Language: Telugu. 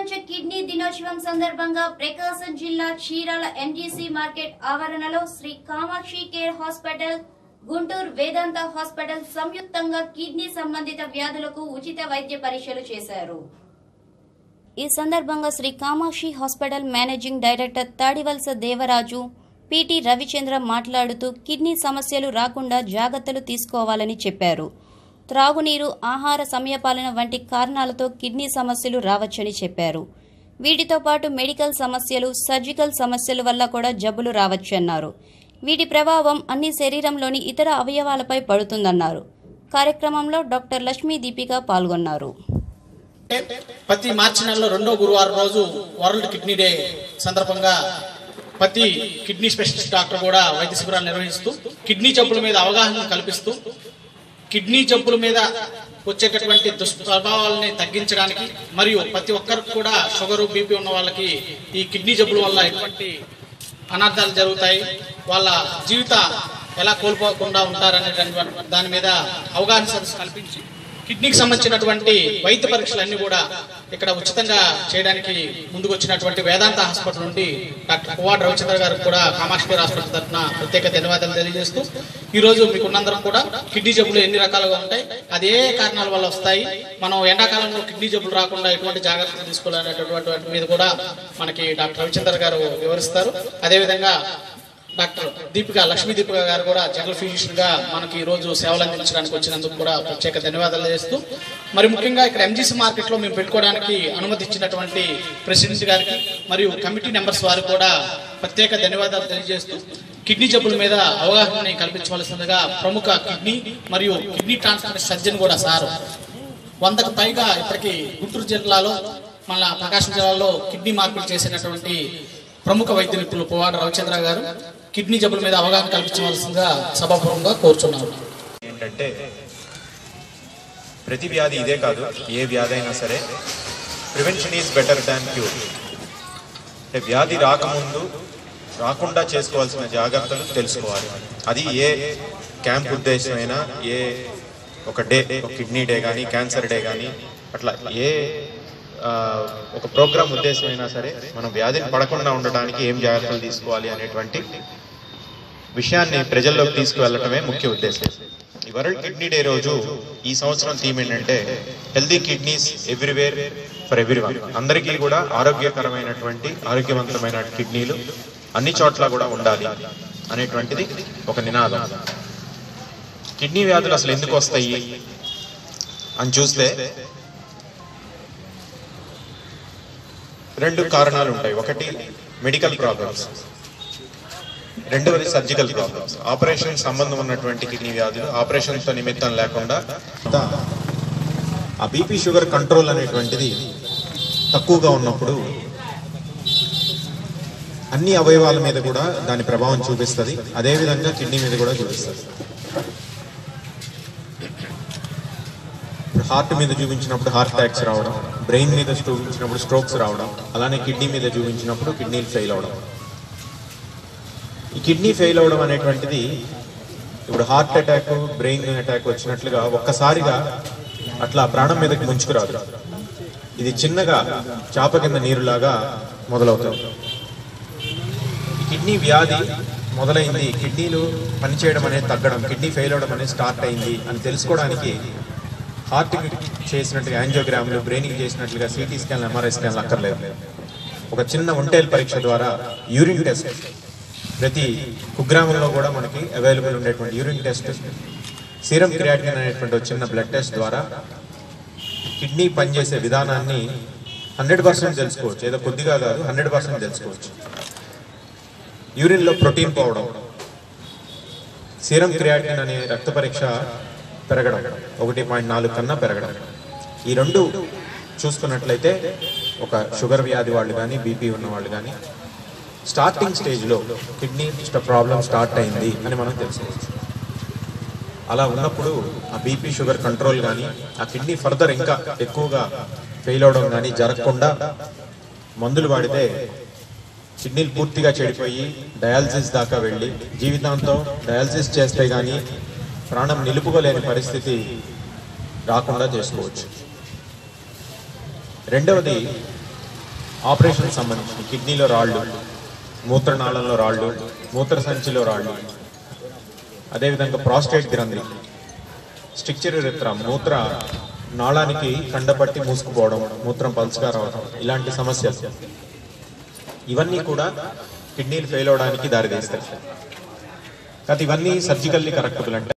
ప్రపంచ కిడ్నీ దినోత్సవం సందర్భంగా ప్రకాశం జిల్లా చీరాల ఎంజీసీ మార్కెట్ ఆవరణలో Shri Kamakshi care hospital Guntur Vedanta hospital సంయుక్తంగా కిడ్నీ సంబంధిత వ్యాధులకు ఉచిత వైద్య పరీక్షలు చేశారు ఈ సందర్భంగా Shri Kamakshi hospital managing director Tadivalasa Devaraju P T Ravichandra మాట్లాడుతూ కిడ్నీ సమస్యలు రాకుండా జాగ్రత్తలు తీసుకోవాలని చెప్పారు త్రాగునీరు ఆహార సమయపాలన వంటి కారణాలతో కిడ్నీ సమస్యలు రావచ్చని చెప్పారు వీటితో పాటు మెడికల్ సమస్యలు సర్జికల్ సమస్యల వల్ల కూడా జబ్బులు రావచ్చన్నారు వీటి ప్రభావం అన్ని శరీరంలోని ఇతర అవయవాలపై పడుతుందన్నారు కార్యక్రమంలో డాక్టర్ లక్ష్మీ దీపిక పాల్గొన్నారు ప్రతి మార్చి నెలలో రెండో గురువారం రోజు వరల్డ్ కిడ్నీ డే సందర్భంగా ప్రతి కిడ్నీ స్పెషలిస్ట్ డాక్టర్ కూడా వైద్య శిబిరాలు నిర్వహిస్తూ కిడ్నీ జబ్బుల మీద అవగాహన కల్పిస్తూ కిడ్నీ జబ్బుల మీద వచ్చేటటువంటి దుష్ప్రభావాలని తగ్గించడానికి మరియు ప్రతి ఒక్కరికి కూడా షుగరు బీపీ ఉన్న వాళ్ళకి ఈ కిడ్నీ జబ్బుల వల్ల ఎటువంటి అనర్థాలు జరుగుతాయి వాళ్ళ జీవిత ఎలా కోల్పోకుండా ఉంటారనే దాని- దాని మీద అవగాహన సదస్సు కల్పించి కిడ్నీకి సంబంధించినటువంటి వైద్య పరీక్షలు అన్ని కూడా ఇక్కడ ఉచితంగా చేయడానికి ముందుకు వచ్చినటువంటి వేదాంత హాస్పిటల్ నుండి డాక్టర్ కువాడ్ రవిచంద్ర గారికి కూడా కామాక్షి హాస్పిటల్ తరఫున ప్రత్యేక ధన్యవాదాలు తెలియజేస్తూ ఈ రోజు మీకున్నందరం కూడా కిడ్నీ జబ్బులు ఎన్ని రకాలుగా ఉంటాయి అది ఏ కారణాల వల్ల వస్తాయి మనం ఎండాకాలంలో కిడ్నీ జబ్బులు రాకుండా ఎటువంటి జాగ్రత్తలు తీసుకోవాలనేటటువంటి వాటి మీద కూడా మనకి డాక్టర్ రవిచంద్ర గారు వివరిస్తారు అదేవిధంగా డాక్టర్ దీపిక లక్ష్మీ దీపిక గారు కూడా జనరల్ ఫిజిషియన్ గా మనకి ఈ రోజు సేవలు అందించడానికి వచ్చినందుకు కూడా ప్రత్యేక ధన్యవాదాలు చేస్తూ మరి ముఖ్యంగా ఇక్కడ ఎంజీసీ మార్కెట్ లో మేము పెట్టుకోవడానికి అనుమతి ఇచ్చినటువంటి ప్రెసిడెంట్ గారికి మరియు కమిటీ మెంబర్స్ వారికి కూడా ప్రత్యేక ధన్యవాదాలు తెలియజేస్తూ కిడ్నీ జబ్బుల మీద అవగాహన కల్పించవలసిందిగా ప్రముఖ కిడ్నీ మరియు కిడ్నీ ట్రాన్స్ప్లాంట్ సర్జన్ కూడా సార్ వందకు పైగా ఇప్పటికి గుంటూరు జిల్లాలో మన ప్రకాశం జిల్లాలో కిడ్నీ మార్పులు చేసినటువంటి ప్రముఖ వైద్య నిపుణులు పువ్వాడ రవిచంద్ర గారు కిడ్నీ జబ్బుల మీద అవగాహన కల్పించవలసిందిగా సభాపూర్వంగా కోరుచున్నాను ఏంటంటే ప్రతి వ్యాధి ఇదే కాదు ఏ వ్యాధి అయినా సరే prevention is better than cure అంటే వ్యాధి రాకముందు రాకుండా చేసుకోవాల్సిన జాగ్రత్తలు తెలుసుకోవాలి అది ఏ క్యాంప్ ఉద్దేశమైనా ఏ ఒక డే ఒక కిడ్నీ డే కానీ క్యాన్సర్ డే కానీ అట్లా ఏ ఆ, ఒక ప్రోగ్రామ్ ఉద్దేశమైనా సరే మనం వ్యాధిని పడకుండా ఉండడానికి ఏం జాగ్రత్తలు తీసుకోవాలి అనేటువంటి విషయాన్ని ప్రజల్లోకి తీసుకువెళ్ళటమే ముఖ్య ఉద్దేశం ఈ వరల్డ్ కిడ్నీ డే రోజు ఈ సంవత్సరం థీమ్ ఏంటంటే healthy kidneys everywhere for everyone అందరికీ కూడా ఆరోగ్యకరమైనటువంటి ఆరోగ్యవంతమైన కిడ్నీలు అన్ని చోట్ల కూడా ఉండాలి అనేటువంటిది ఒక నినాదం కిడ్నీ వ్యాధులు అసలు ఎందుకు వస్తాయి అని చూస్తే రెండు కారణాలు ఉంటాయి ఒకటి మెడికల్ ప్రాబ్లమ్స్ రెండవది సర్జికల్ ప్రాబ్లమ్స్ ఆపరేషన్ సంబంధం ఉన్నటువంటి కిడ్నీ వ్యాధులు ఆపరేషన్ తో నిమిత్తం లేకుండా ఆ బీపీ షుగర్ కంట్రోల్ అనేటువంటిది తక్కువగా ఉన్నప్పుడు అన్ని అవయవాల మీద కూడా దాని ప్రభావం చూపిస్తుంది అదేవిధంగా కిడ్నీ మీద కూడా చూపిస్తుంది హార్ట్ మీద చూపించినప్పుడు హార్ట్ అటాక్స్ రావడం బ్రెయిన్ మీద చూపించినప్పుడు స్ట్రోక్స్ రావడం అలానే కిడ్నీ మీద చూపించినప్పుడు కిడ్నీలు ఫెయిల్ అవడం ఈ కిడ్నీ ఫెయిల్ అవడం అనేటువంటిది ఇప్పుడు హార్ట్ అటాక్ బ్రెయిన్ అటాక్ వచ్చినట్లుగా ఒక్కసారిగా అట్లా ప్రాణం మీదకి ముంచుకురాదు ఇది చిన్నగా చాప కింద నీరులాగా మొదలవుతుంది ఈ కిడ్నీ వ్యాధి మొదలైంది కిడ్నీలు పనిచేయడం అనేది తగ్గడం కిడ్నీ ఫెయిల్ అవడం అనేది స్టార్ట్ అయింది అని తెలుసుకోవడానికి హార్ట్కి చేసినట్టుగా యాంజియోగ్రామ్లు బ్రెయిన్కి చేసినట్లుగా సిటీ స్కాన్ ఎంఆర్ఐ స్కాన్లు అక్కర్లేదు ఒక చిన్న ఒంటేల్ పరీక్ష ద్వారా యూరిన్ టెస్ట్ ప్రతి కుగ్రామంలో కూడా మనకి అవైలబుల్ ఉండేటువంటి యూరిన్ టెస్ట్ సీరం క్రియాటిన్ అనేటువంటి ఒక చిన్న బ్లడ్ టెస్ట్ ద్వారా కిడ్నీ పనిచేసే విధానాన్ని హండ్రెడ్ పర్సెంట్ తెలుసుకోవచ్చు ఏదో కొద్దిగా కాదు హండ్రెడ్ పర్సెంట్ తెలుసుకోవచ్చు యూరిన్లో ప్రోటీన్ పోవడం సీరం క్రియాటిన్ అనే రక్త పరీక్ష పెరగడం ఒకటి పాయింట్ నాలుగు కన్నా పెరగడం ఈ రెండు చూసుకున్నట్లయితే ఒక షుగర్ వ్యాధి వాళ్ళు కానీ బీపీ ఉన్న వాళ్ళు కానీ స్టార్టింగ్ స్టేజ్లో కిడ్నీ ప్రాబ్లం స్టార్ట్ అయింది అని మనం తెలుసుకోవచ్చు అలా ఉన్నప్పుడు ఆ బీపీ షుగర్ కంట్రోల్ కానీ ఆ కిడ్నీ ఫర్దర్ ఇంకా ఎక్కువగా ఫెయిల్ అవడం కానీ జరగకుండా మందులు వాడితే కిడ్నీలు పూర్తిగా చెడిపోయి డయాలసిస్ దాకా వెళ్ళి జీవితాంతం డయాలసిస్ చేస్తే కానీ ప్రాణం నిలుపుకోలేని పరిస్థితి రాకుండా చేసుకోవచ్చు రెండవది ఆపరేషన్ సంబంధించి కిడ్నీలో రాళ్ళు మూత్రనాళంలో రాళ్ళు మూత్ర సంచిలో రాళ్ళు అదేవిధంగా ప్రాస్టేట్ గ్రంథి స్ట్రిక్చర్ రిత్ర మూత్ర నాళానికి కండపట్టి మూసుకుపోవడం మూత్రం పల్చగా రావడం ఇలాంటి సమస్యలు ఇవన్నీ కూడా కిడ్నీలు ఫెయిల్ అవడానికి దారితీస్తాయి కాదు ఇవన్నీ సర్జికల్లీ కరెక్టబుల్ అంటే